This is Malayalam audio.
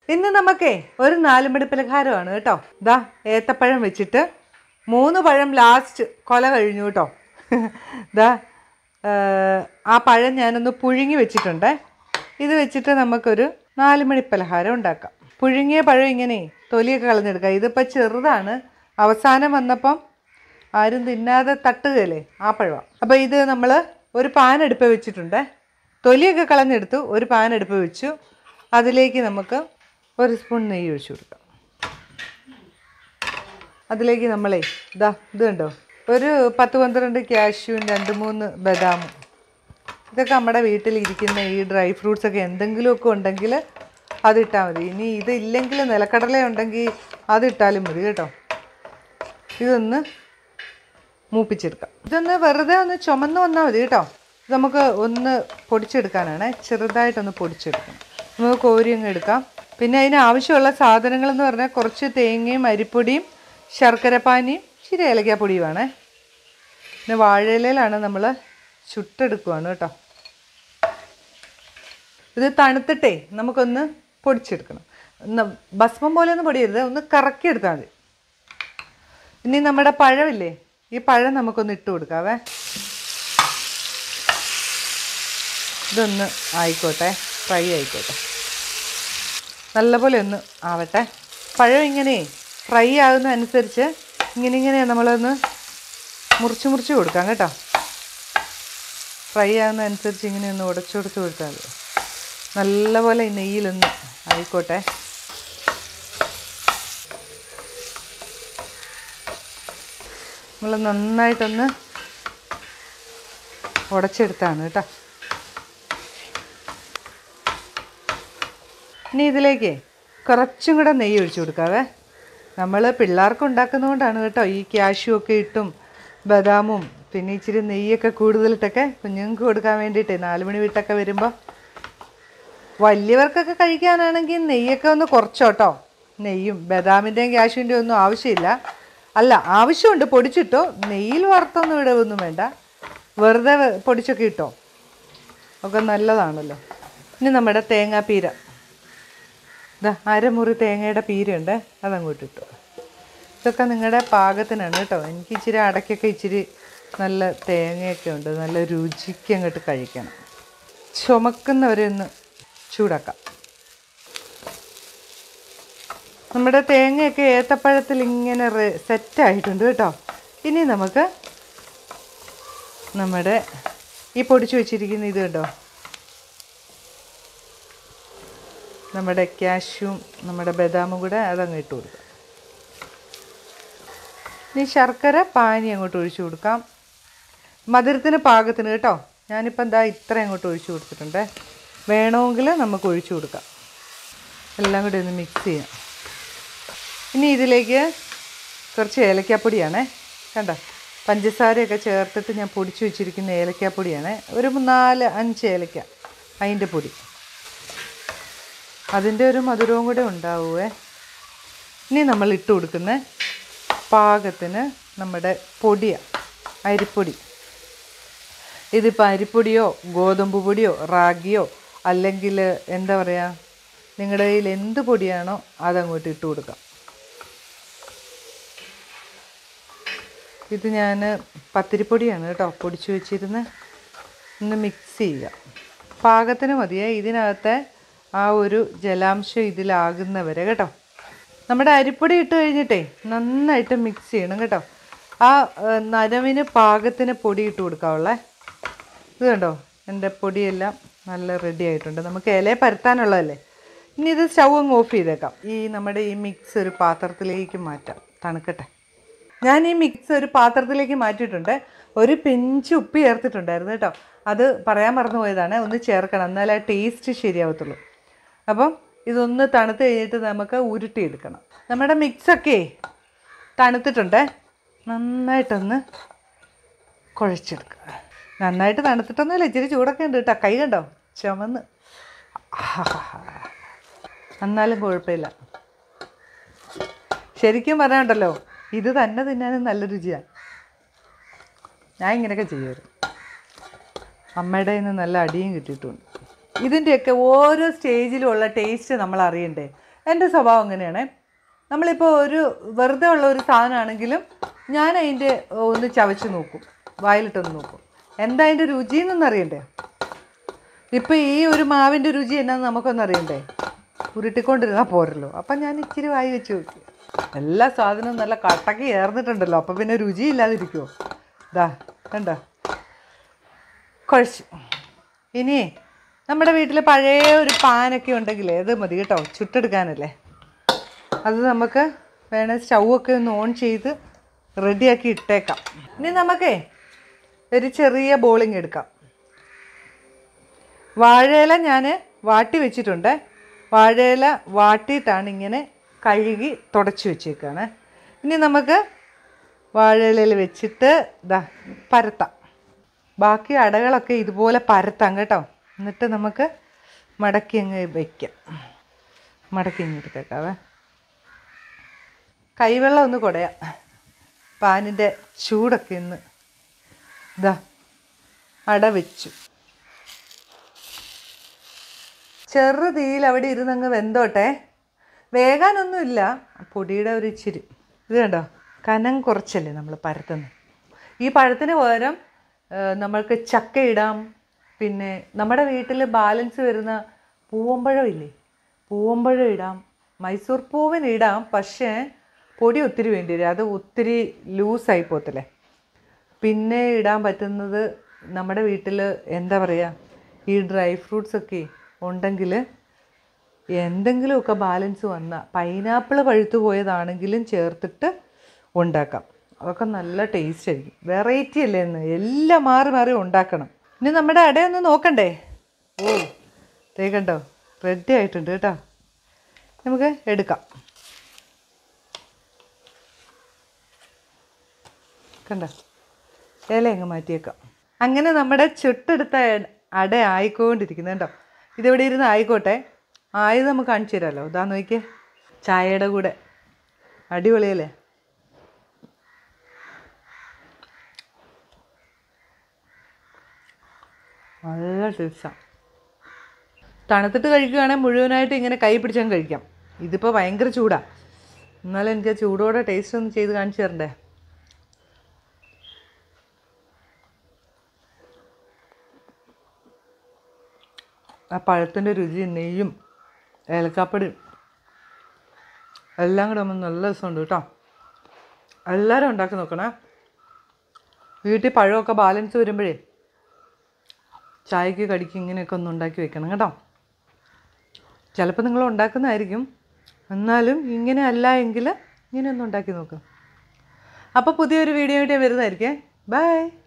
ഇന്ന് നമുക്കേ ഒരു നാലുമണി പലഹാരമാണ് കേട്ടോ ദാ ഏത്തപ്പഴം വെച്ചിട്ട് മൂന്ന് പഴം ലാസ്റ്റ് കൊല കഴിഞ്ഞു കേട്ടോ ദാ ആ, ആ പഴം ഞാനൊന്ന് പുഴുങ്ങി വെച്ചിട്ടുണ്ട് ഇത് വെച്ചിട്ട് നമുക്കൊരു നാലുമണി പലഹാരം ഉണ്ടാക്കാം പുഴുങ്ങിയ പഴം ഇങ്ങനെ തൊലിയൊക്കെ കളഞ്ഞെടുക്കാം ഇതിപ്പോൾ ചെറുതാണ് അവസാനം വന്നപ്പം ആരും തിന്നാതെ തട്ടുകയല്ലേ ആ പഴമാണ് അപ്പോൾ ഇത് നമ്മൾ ഒരു പാൻ അടുപ്പ് വെച്ചിട്ടുണ്ട് തൊലിയൊക്കെ കളഞ്ഞെടുത്തു ഒരു പാൻ അടുപ്പ് വെച്ചു അതിലേക്ക് നമുക്ക് ഒരു സ്പൂൺ നെയ്യ് ഒഴിച്ചു കൊടുക്കാം അതിലേക്ക് നമ്മളേ ഇതാ ഇത് കണ്ടോ ഒരു പത്ത് പന്ത്രണ്ട് ക്യാഷ്യൂവും രണ്ട് മൂന്ന് ബദാമും ഇതൊക്കെ നമ്മുടെ വീട്ടിലിരിക്കുന്ന ഈ ഡ്രൈ ഫ്രൂട്ട്സ് ഒക്കെ എന്തെങ്കിലുമൊക്കെ ഉണ്ടെങ്കിൽ അതിട്ടാൽ മതി ഇനി ഇതില്ലെങ്കിൽ നിലക്കടല ഉണ്ടെങ്കിൽ അതിട്ടാലും മതി കേട്ടോ ഇതൊന്ന് മൂപ്പിച്ചെടുക്കാം ഇതൊന്ന് വെറുതെ ഒന്ന് ചുമന്ന് വന്നാൽ മതി കേട്ടോ ഇത് നമുക്ക് ഒന്ന് പൊടിച്ചെടുക്കാനാണ് ചെറുതായിട്ടൊന്ന് പൊടിച്ചെടുക്കണം നമുക്ക് കോരി അങ്ങ് എടുക്കാം പിന്നെ അതിന് ആവശ്യമുള്ള സാധനങ്ങൾ എന്ന് പറഞ്ഞാൽ കുറച്ച് തേങ്ങയും അരിപ്പൊടിയും ശർക്കരപ്പാനിയും ഇച്ചിരി ഏലക്കാപ്പൊടിയുമാണ് പിന്നെ വാഴയിലയിലാണ് നമ്മൾ ചുട്ടെടുക്കുവാണ് കേട്ടോ ഇത് തണുത്തിട്ടേ നമുക്കൊന്ന് പൊടിച്ചെടുക്കണം ഒന്ന് ഭസ്മം പോലെ ഒന്നും പൊടിയരുത് ഒന്ന് കറക്കിയെടുത്താൽ മതി ഇനി നമ്മുടെ പഴമില്ലേ ഈ പഴം നമുക്കൊന്ന് ഇട്ട് കൊടുക്കാവേ ഇതൊന്ന് ആയിക്കോട്ടെ ഫ്രൈ ആയിക്കോട്ടെ നല്ലപോലെ ഒന്ന് ആവട്ടെ പഴം ഇങ്ങനെ ഫ്രൈ ആകുന്ന അനുസരിച്ച് ഇങ്ങനെ ഇങ്ങനെ നമ്മളൊന്ന് മുറിച്ച് മുറിച്ച് കൊടുക്കാം കേട്ടോ ഫ്രൈ ആകുന്ന അനുസരിച്ച് ഇങ്ങനെ ഒന്ന് ഉടച്ചു കൊടുത്ത് കൊടുത്താൽ മതി നല്ലപോലെ ഈ നെയ്യിലൊന്ന് ആയിക്കോട്ടെ നമ്മൾ നന്നായിട്ടൊന്ന് ഉടച്ചെടുത്താണ് കേട്ടോ ഇനി ഇതിലേക്ക് കുറച്ചും കൂടെ നെയ്യ് ഒഴിച്ചു കൊടുക്കാവേ നമ്മൾ പിള്ളേർക്ക് ഉണ്ടാക്കുന്നതുകൊണ്ടാണ് കേട്ടോ ഈ ക്യാഷ്യൂ ഒക്കെ ഇട്ടും ബദാമും പിന്നെ ഇച്ചിരി നെയ്യൊക്കെ കൂടുതലിട്ടൊക്കെ കുഞ്ഞുങ്ങൾക്ക് കൊടുക്കാൻ വേണ്ടിയിട്ട് നാല് മണി വിട്ടൊക്കെ വരുമ്പോൾ വലിയവർക്കൊക്കെ കഴിക്കാനാണെങ്കിൽ നെയ്യൊക്കെ ഒന്ന് കുറച്ചോട്ടോ നെയ്യും ബദാമിൻ്റെയും ക്യാഷ്യൂൻ്റെയും ഒന്നും ആവശ്യമില്ല അല്ല ആവശ്യമുണ്ട് പൊടിച്ചിട്ടോ നെയ്യിൽ വറുത്തൊന്നും ഇടവൊന്നും വേണ്ട വെറുതെ വെ- പൊടിച്ചൊക്കെ ഇട്ടോ ഒക്കെ നല്ലതാണല്ലോ ഇനി നമ്മുടെ തേങ്ങാപ്പീര ഇതാ അരമുറി തേങ്ങയുടെ പീരയുണ്ട് അതങ്ങോട്ട് ഇട്ടു ഇതൊക്കെ നിങ്ങളുടെ പാകത്തിനാണ് കേട്ടോ എനിക്ക് ഇച്ചിരി അടയ്ക്കൊക്കെ ഇച്ചിരി നല്ല തേങ്ങയൊക്കെ ഉണ്ട് നല്ല രുചിക്ക് അങ്ങോട്ട് കഴിക്കണം ചുമക്കുന്നവരെ ഒന്ന് ചൂടാക്കാം നമ്മുടെ തേങ്ങയൊക്കെ ഏത്തപ്പഴത്തിൽ ഇങ്ങനെ റെ- സെറ്റായിട്ടുണ്ട് കേട്ടോ ഇനി നമുക്ക് നമ്മുടെ ഈ പൊടിച്ചു വെച്ചിരിക്കുന്ന ഇത് കേട്ടോ നമ്മുടെ ക്യാഷ്യൂം നമ്മുടെ ബദാമും കൂടെ അതങ്ങ് ഇട്ട് കൊടുക്കാം ഇനി ശർക്കര പാനി അങ്ങോട്ട് ഒഴിച്ചു കൊടുക്കാം മധുരത്തിന് പാകത്തിന് കേട്ടോ ഞാനിപ്പോൾ എന്താ ഇത്ര അങ്ങോട്ട് ഒഴിച്ചു കൊടുത്തിട്ടുണ്ട് വേണമെങ്കിൽ നമുക്ക് ഒഴിച്ചു കൊടുക്കാം എല്ലാം കൂടി ഒന്ന് മിക്സ് ചെയ്യാം ഇനി ഇതിലേക്ക് കുറച്ച് ഏലക്കാപ്പൊടിയാണേ കണ്ടോ പഞ്ചസാരയൊക്കെ ചേർത്തിട്ട് ഞാൻ പൊടിച്ചു വെച്ചിരിക്കുന്ന ഏലക്കാപ്പൊടിയാണ് ഒരു നാല് അഞ്ച് ഏലക്ക അതിൻ്റെ പൊടി അതിൻ്റെ ഒരു മധുരവും കൂടെ ഉണ്ടാവുമേ ഇനി നമ്മൾ ഇട്ട് കൊടുക്കുന്ന പാകത്തിന് നമ്മുടെ പൊടിയാണ് അരിപ്പൊടി ഇതിപ്പോൾ അരിപ്പൊടിയോ ഗോതമ്പ് പൊടിയോ റാഗിയോ അല്ലെങ്കിൽ എന്താ പറയുക നിങ്ങളുടെ കയ്യിൽ എന്ത് പൊടിയാണോ അതങ്ങോട്ട് ഇട്ട് കൊടുക്കാം ഇത് ഞാൻ പത്തിരിപ്പൊടിയാണ് കേട്ടോ പൊടിച്ചു വെച്ചിരുന്ന് ഒന്ന് മിക്സ് ചെയ്യുക പാകത്തിന് മതിയേ ഇതിനകത്തെ ആ ഒരു ജലാംശം ഇതിലാകുന്നവരെ കേട്ടോ നമ്മുടെ അരിപ്പൊടി ഇട്ട് കഴിഞ്ഞിട്ടേ നന്നായിട്ട് മിക്സ് ചെയ്യണം കേട്ടോ ആ ഏ, നനവിന് പാകത്തിന് പൊടി ഇട്ട് കൊടുക്കാവുള്ളേ ഇത് കണ്ടോ എൻ്റെ പൊടിയെല്ലാം നല്ല റെഡി ആയിട്ടുണ്ട് നമുക്ക് ഇല പരത്താനുള്ളതല്ലേ ഇനി ഇത് സ്റ്റൗ അങ്ങ് ഓഫ് ചെയ്തേക്കാം ഈ നമ്മുടെ ഈ മിക്സ് ഒരു പാത്രത്തിലേക്ക് മാറ്റാം തണുക്കട്ടെ ഞാൻ ഈ മിക്സ് ഒരു പാത്രത്തിലേക്ക് മാറ്റിയിട്ടുണ്ട് ഒരു പിഞ്ച് ഉപ്പ് ചേർത്തിട്ടുണ്ടായിരുന്നു കേട്ടോ അത് പറയാൻ മറന്നു പോയതാണ് ഒന്ന് ചേർക്കണം എന്നാലേ ആ ടേസ്റ്റ് ശരിയാവത്തുള്ളൂ അപ്പം ഇതൊന്ന് തണുത്ത് കഴിഞ്ഞിട്ട് നമുക്ക് ഉരുട്ടിയെടുക്കണം നമ്മുടെ മിക്സൊക്കെ തണുത്തിട്ടുണ്ട് നന്നായിട്ടൊന്ന് കുഴച്ചെടുക്കുക നന്നായിട്ട് തണുത്തിട്ടൊന്നുമില്ല ഇച്ചിരി ചൂടൊക്കെ ഉണ്ട് കേട്ടോ കൈ കണ്ടോ ചുമന്ന് ആഹാഹാ. എന്നാലും കുഴപ്പമില്ല ശരിക്കും പറയാനുണ്ടല്ലോ ഇത് തന്നെ തിന്നാനും നല്ല രുചിയാണ് ഞാൻ ഇങ്ങനെയൊക്കെ ചെയ്യുമായിരുന്നു അമ്മയുടെ നിന്ന് നല്ല അടിയും കിട്ടിയിട്ടുണ്ട് ഇതിൻ്റെയൊക്കെ ഓരോ സ്റ്റേജിലുമുള്ള ടേസ്റ്റ് നമ്മൾ അറിയണ്ടേ എൻ്റെ സ്വഭാവം അങ്ങനെയാണേ നമ്മളിപ്പോൾ ഒരു വെറുതെ ഉള്ള ഒരു സാധനമാണെങ്കിലും ഞാൻ അതിൻ്റെ ഒന്ന് ചവച്ച് നോക്കും വായിലിട്ടൊന്ന് നോക്കും എന്താ അതിൻ്റെ രുചി എന്നൊന്നും അറിയണ്ടേ ഇപ്പം ഈ ഒരു മാവിൻ്റെ രുചി എന്നാന്ന് നമുക്കൊന്നും അറിയണ്ടേ ഉരുട്ടിക്കൊണ്ടിരുന്നാൽ പോരല്ലോ അപ്പം ഞാൻ ഇച്ചിരി വായി വെച്ച് നോക്കി എല്ലാ സാധനവും നല്ല കട്ടക്ക് ചേർന്നിട്ടുണ്ടല്ലോ അപ്പം പിന്നെ രുചി ഇല്ലാതിരിക്കുമോ ഇതാ കണ്ടോ കുഴച്ച് ഇനി നമ്മുടെ വീട്ടിൽ പഴയ ഒരു പാനൊക്കെ ഉണ്ടെങ്കിൽ അത് മതി കേട്ടോ ചുട്ടെടുക്കാനല്ലേ അത് നമുക്ക് വേണേ സ്റ്റൗവൊക്കെ ഒന്ന് ഓൺ ചെയ്ത് റെഡിയാക്കി ഇട്ടേക്കാം ഇനി നമുക്കേ ഒരു ചെറിയ ബോളിങ് എടുക്കാം വാഴയില ഞാൻ വാട്ടി വെച്ചിട്ടുണ്ട് വാഴയില വാട്ടിയിട്ടാണ് ഇങ്ങനെ കഴുകി തുടച്ച് വെച്ചേക്കാണ് ഇനി നമുക്ക് വാഴയിലയിൽ വെച്ചിട്ട് ഇതാ പരത്താം ബാക്കി അടകളൊക്കെ ഇതുപോലെ പരത്താം കേട്ടോ എന്നിട്ട് നമുക്ക് മടക്കി അങ്ങ് വയ്ക്കാം മടക്കി അങ്ങ് എടുത്തേക്കാവേ കൈവെള്ളം ഒന്ന് കുടയാം പാനിൻ്റെ ചൂടൊക്കെ ഒന്ന് ഇതാ അട വെച്ചു ചെറു തീയിൽ അവിടെ ഇരുന്നങ്ങ് വെന്തോട്ടെ വേകാനൊന്നുമില്ല പൊടിയുടെ ഒരു ഇച്ചിരി ഇത് കണ്ടോ കനം കുറച്ചല്ലേ നമ്മൾ പരത്തുന്നത് ഈ പഴത്തിന് പകരം ആ, നമ്മൾക്ക് ചക്ക ഇടാം പിന്നെ നമ്മുടെ വീട്ടിൽ ബാലൻസ് വരുന്ന പൂവമ്പഴം ഇല്ലേ പൂവമ്പഴം ഇടാം മൈസൂർ പൂവിന് ഇടാം പക്ഷേ പൊടി ഒത്തിരി വേണ്ടി വരും അത് ഒത്തിരി ലൂസായി പോകത്തില്ലേ പിന്നെ ഇടാൻ പറ്റുന്നത് നമ്മുടെ വീട്ടിൽ എന്താ പറയുക ഈ ഡ്രൈ ഫ്രൂട്ട്സ് ഒക്കെ ഉണ്ടെങ്കിൽ എന്തെങ്കിലുമൊക്കെ ബാലൻസ് വന്നാൽ പൈനാപ്പിൾ പഴുത്തു പോയതാണെങ്കിലും ചേർത്തിട്ട് ഉണ്ടാക്കാം അതൊക്കെ നല്ല ടേസ്റ്റ് ആയിരിക്കും വെറൈറ്റി അല്ലേ എന്ന് എല്ലാം മാറി മാറി ഉണ്ടാക്കണം ഇനി നമ്മുടെ അടയൊന്ന് നോക്കണ്ടേ ഓ ദേ കണ്ടോ റെഡി ആയിട്ടുണ്ട് കേട്ടോ നമുക്ക് എടുക്കാം കണ്ടോ ഇല അങ്ങ് മാറ്റിയേക്കാം അങ്ങനെ നമ്മുടെ ചുട്ടെടുത്ത എ- അട ആയിക്കൊണ്ടിരിക്കുന്നു കേട്ടോ ഇതിവിടെ ഇരുന്ന് ആയിക്കോട്ടെ ആയത് നമുക്ക് കാണിച്ചു തരാമല്ലോ ഇതാ നോക്കിയേ ചായയുടെ കൂടെ അടിപൊളിയല്ലേ നല്ല ടേസ്റ്റാണ് തണുത്തിട്ട് കഴിക്കുകയാണെങ്കിൽ മുഴുവനായിട്ട് ഇങ്ങനെ കൈ പിടിച്ചങ്ങ് കഴിക്കാം ഇതിപ്പോൾ ഭയങ്കര ചൂടാണ് എന്നാലും എനിക്ക് ആ ചൂടോടെ ടേസ്റ്റ് ഒന്ന് ചെയ്ത് കാണിച്ചു തരണ്ടേ ആ പഴത്തിൻ്റെ രുചി നെയ്യും ഏലക്കാപ്പൊടിയും എല്ലാം കൂടെ ആകുമ്പോൾ നല്ല രസമുണ്ട് കേട്ടോ എല്ലാവരും ഉണ്ടാക്കി നോക്കണേ വീട്ടിൽ പഴമൊക്കെ ബാലൻസ് വരുമ്പോഴേ ചായക്ക് കടിക്ക് ഇങ്ങനെയൊക്കെ ഒന്ന് ഉണ്ടാക്കി വെക്കണം കേട്ടോ ചിലപ്പോൾ നിങ്ങൾ ഉണ്ടാക്കുന്നതായിരിക്കും എന്നാലും ഇങ്ങനെ അല്ല എങ്കിൽ ഇങ്ങനെ ഒന്ന് ഉണ്ടാക്കി നോക്കും അപ്പോൾ പുതിയൊരു വീഡിയോ ആയിട്ട് ഞാൻ വരുന്നതായിരിക്കേ ബൈ